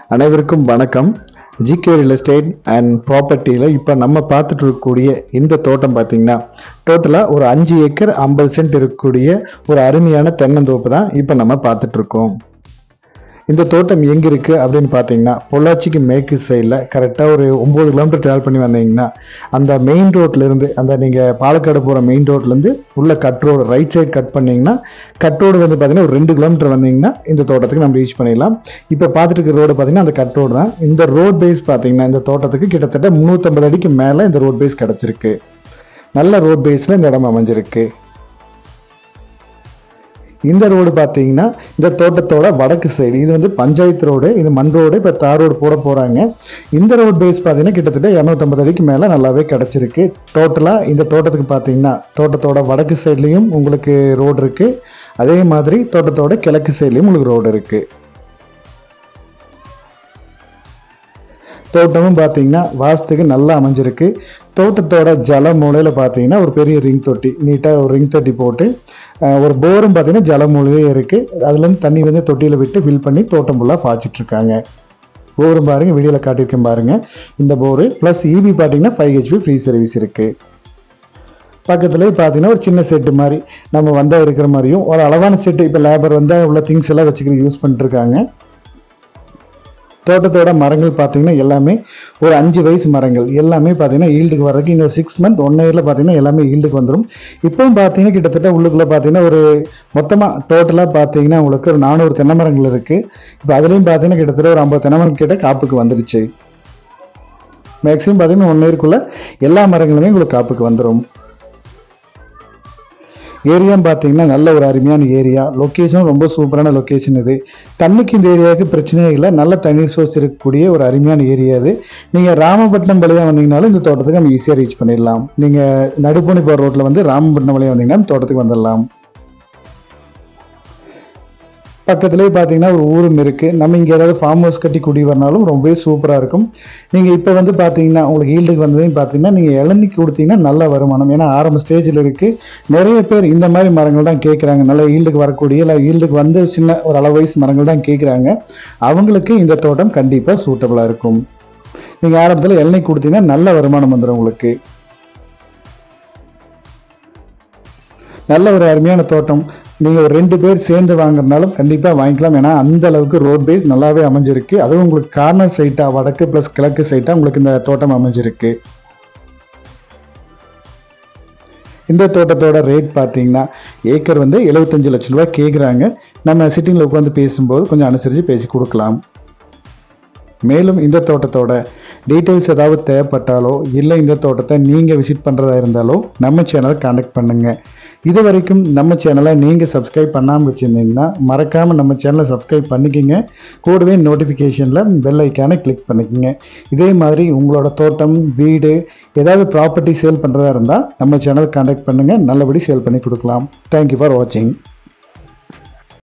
அனைவருக்கும் வணக்கம் GK real estate and ப்ராப்பர்ட்டியில் இப்போ நம்ம பார்த்துட்டு இருக்கக்கூடிய இந்த தோட்டம் பார்த்தீங்கன்னா டோட்டலாக ஒரு அஞ்சு ஏக்கர் ஐம்பது சென்ட் இருக்கக்கூடிய ஒரு அருமையான தென்னந்தோப்பு தான் இப்போ நம்ம பார்த்துட்டு இருக்கோம் இந்த தோட்டம் எங்கே இருக்குது அப்படின்னு பார்த்தீங்கன்னா பொள்ளாச்சிக்கு மேற்கு சைடில் கரெக்டாக ஒரு ஒம்பது கிலோமீட்டர் ட்ராவல் பண்ணி வந்தீங்கன்னா அந்த மெயின் ரோட்லேருந்து அந்த நீங்கள் பாலக்காடு போகிற மெயின் ரோட்லேருந்து உள்ள cut road right side cut பண்ணீங்கன்னா கட் ரோடு வந்து பார்த்தீங்கன்னா ஒரு ரெண்டு கிலோமீட்டர் வந்தீங்கன்னா இந்த தோட்டத்துக்கு நம்ம ரீச் பண்ணிடலாம் இப்போ பார்த்துட்டு இருக்க ரோடு பார்த்தீங்கன்னா அந்த கட் ரோடு தான் இந்த ரோட் பேஸ் பார்த்தீங்கன்னா இந்த தோட்டத்துக்கு கிட்டத்தட்ட முந்நூற்றம்பது அடிக்கு மேலே இந்த ரோட் பேஸ் கிடச்சிருக்கு நல்ல ரோட் பேஸில் இந்த இடம் அமைஞ்சிருக்கு இந்த ரோடு பார்த்தீங்கன்னா இந்த தோட்டத்தோட வடக்கு சைடு இது வந்து பஞ்சாயத்து ரோடு இது மண் ரோடு இப்போ தார் ரோடு போட போகிறாங்க இந்த ரோடு பேஸ் பார்த்தீங்கன்னா கிட்டத்தட்ட இரநூத்தம்பது அடிக்கு மேலே நல்லாவே கிடச்சிருக்கு டோட்டலாக இந்த தோட்டத்துக்கு பார்த்தீங்கன்னா தோட்டத்தோட வடக்கு சைட்லேயும் உங்களுக்கு ரோடு இருக்குது அதே மாதிரி தோட்டத்தோட கிழக்கு சைட்லேயும் உங்களுக்கு ரோடு இருக்குது தோட்டமும் பார்த்தீங்கன்னா வாஸ்துக்கு நல்லா அமைஞ்சிருக்கு தோட்டத்தோட ஜல மூலையில் பார்த்தீங்கன்னா ஒரு பெரிய ரிங் தொட்டி நீட்டாக ஒரு ரிங் தொட்டி போட்டு அஹ், ஒரு போரும் பார்த்தீங்கன்னா ஜல மூலையே இருக்குது அதுலேருந்து தண்ணி வந்து தொட்டியில் விட்டு ஃபில் பண்ணி தோட்டம் ஃபுல்லாக பாய்ச்சிட்டு இருக்காங்க போரும் பாருங்க வீடியோவில் காட்டியிருக்கேன் பாருங்க இந்த போரு ப்ளஸ் இபி பார்த்தீங்கன்னா ஃபைவ் ஹெச்பி ஃப்ரீ சர்வீஸ் இருக்குது பக்கத்துலேயே பார்த்தீங்கன்னா ஒரு சின்ன செட்டு மாதிரி நம்ம வந்தால் இருக்கிற மாதிரியும் ஒரு அளவான செட்டு இப்போ லேபர் வந்தால் உள்ள திங்ஸ் எல்லாம் வச்சுக்கிற யூஸ் பண்ணிட்டுருக்காங்க தோட்டத்தோட மரங்கள் பார்த்தீங்கன்னா எல்லாமே ஒரு அஞ்சு வயசு மரங்கள் எல்லாமே பார்த்தீங்கன்னா ஈல்டுக்கு வர்றதுக்கு இன்னொரு சிக்ஸ் மந்த் ஒன் இயரில் பார்த்தீங்கன்னா எல்லாமே ஈல்டுக்கு வந்துடும் இப்போவும் பார்த்தீங்கன்னா கிட்டத்தட்ட உள்ளுக்குள்ளே பார்த்தீங்கன்னா ஒரு மொத்தமாக டோட்டலாக பார்த்தீங்கன்னா உங்களுக்கு ஒரு நானூறு தென்னை மரங்கள் இருக்குது இப்போ அதுலேயும் பார்த்தீங்கன்னா கிட்டத்தட்ட ஒரு ஐம்பது தென்னை மரம் கிட்ட காப்புக்கு வந்துடுச்சு மேக்ஸிமம் பார்த்தீங்கன்னா ஒன் இயருக்குள்ளே எல்லா மரங்களுமே உங்களுக்கு காப்புக்கு வந்துடும் ஏரியான்னு பார்த்தீங்கன்னா நல்ல ஒரு அருமையான ஏரியா லொக்கேஷன் ரொம்ப சூப்பரான லொக்கேஷன் இது தண்ணிக்கு இந்த ஏரியாவுக்கு பிரச்சனையே இல்லை நல்ல தண்ணீர் சோர்ஸ் இருக்கக்கூடிய ஒரு அருமையான ஏரியா இது நீங்கள் ராமபட்டினம் வழியாக வந்தீங்கனாலும் இந்த தோட்டத்துக்கு நம்ம ஈஸியாக ரீச் பண்ணிடலாம் நீங்கள் நடுப்பணி போகிற ரோட்டில் வந்து ராமபட்டினம் வழியாக வந்தீங்கன்னா இந்த தோட்டத்துக்கு வந்துடலாம் பக்கத்துலேயே பார்த்தீங்கன்னா ஒரு ஊரும் இருக்குது நம்ம இங்கே ஏதாவது ஃபார்ம் ஹவுஸ் கட்டி குடி வரனாலும் ரொம்பவே சூப்பராக இருக்கும் நீங்கள் இப்போ வந்து பார்த்தீங்கன்னா உங்களுக்கு ஈல்டுக்கு வந்ததையும் பார்த்தீங்கன்னா நீங்கள் இளநிக்கு கொடுத்தீங்கன்னா நல்ல வருமானம் ஏன்னா ஆரம்ப ஸ்டேஜில் இருக்குது நிறைய பேர் இந்த மாதிரி மரங்கள் தான் கேட்குறாங்க நல்ல ஈல்டுக்கு வரக்கூடிய இல்லை ஈல்டுக்கு வந்து சின்ன ஒரு அளவு வயசு மரங்கள் தான் கேட்குறாங்க அவங்களுக்கு இந்த தோட்டம் கண்டிப்பாக சூட்டபுளாக இருக்கும் நீங்கள் ஆரம்பத்தில் இளநீ கொடுத்தீங்கன்னா நல்ல வருமானம் வந்துடும் உங்களுக்கு நல்ல ஒரு அருமையான தோட்டம் நீங்கள் ஒரு ரெண்டு பேர் சேர்ந்து வாங்குறதுனாலும் கண்டிப்பாக வாங்கிக்கலாம் ஏன்னா அந்த அளவுக்கு ரோட் பேஸ் நல்லாவே அமைஞ்சிருக்கு அதுவும் உங்களுக்கு கார்னர் சைட்டாக வடக்கு ப்ளஸ் கிழக்கு சைட்டாக உங்களுக்கு இந்த தோட்டம் அமைஞ்சிருக்கு இந்த தோட்டத்தோட ரேட் பார்த்தீங்கன்னா ஏக்கர் வந்து எழுபத்தஞ்சு லட்ச ரூபாய் கேட்குறாங்க நம்ம சிட்டிங்கில் உட்காந்து பேசும்போது கொஞ்சம் அனுசரித்து பேசி கொடுக்கலாம் மேலும் இந்த தோட்டத்தோட டீட்டெயில்ஸ் ஏதாவது தேவைப்பட்டாலோ இல்லை இந்த தோட்டத்தை நீங்கள் விசிட் பண்ணுறதா இருந்தாலோ நம்ம சேனலை காண்டாக்ட் பண்ணுங்கள் இது வரைக்கும் நம்ம சேனலை நீங்கள் சப்ஸ்கிரைப் பண்ணாமல் வச்சுருந்தீங்கன்னா மறக்காமல் நம்ம சேனலை சப்ஸ்கிரைப் பண்ணிக்கோங்க கூடவே நோட்டிஃபிகேஷனில் பெல் ஐக்கானை கிளிக் பண்ணிக்கோங்க இதே மாதிரி உங்களோட தோட்டம் வீடு ஏதாவது ப்ராப்பர்ட்டி சேல் பண்ணுறதா இருந்தால் நம்ம சேனல் காண்டாக்ட் பண்ணுங்கள் நல்லபடி சேல் பண்ணி கொடுக்கலாம் தேங்க்யூ ஃபார் வாட்சிங்